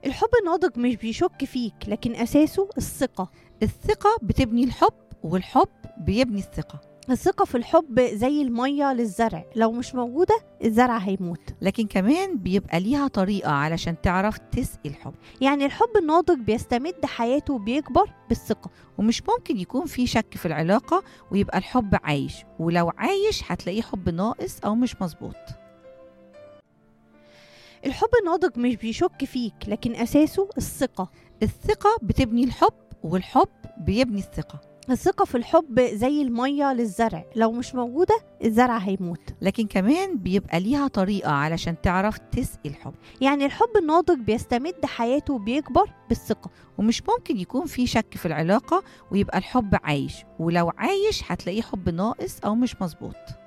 الحب الناضج مش بيشك فيك لكن أساسه الثقة الثقة بتبني الحب والحب بيبني الثقة الثقة في الحب زي المية للزرع لو مش موجودة الزرع هيموت لكن كمان بيبقى ليها طريقة علشان تعرف تسقي الحب يعني الحب الناضج بيستمد حياته وبيكبر بالثقة ومش ممكن يكون في شك في العلاقة ويبقى الحب عايش ولو عايش هتلاقيه حب ناقص أو مش مظبوط الحب الناضج مش بيشك فيك لكن أساسه الثقة الثقة بتبني الحب والحب بيبني الثقة الثقة في الحب زي المية للزرع لو مش موجودة الزرع هيموت لكن كمان بيبقى ليها طريقة علشان تعرف تسقي الحب يعني الحب الناضج بيستمد حياته وبيكبر بالثقة ومش ممكن يكون في شك في العلاقة ويبقى الحب عايش ولو عايش هتلاقيه حب ناقص أو مش مظبوط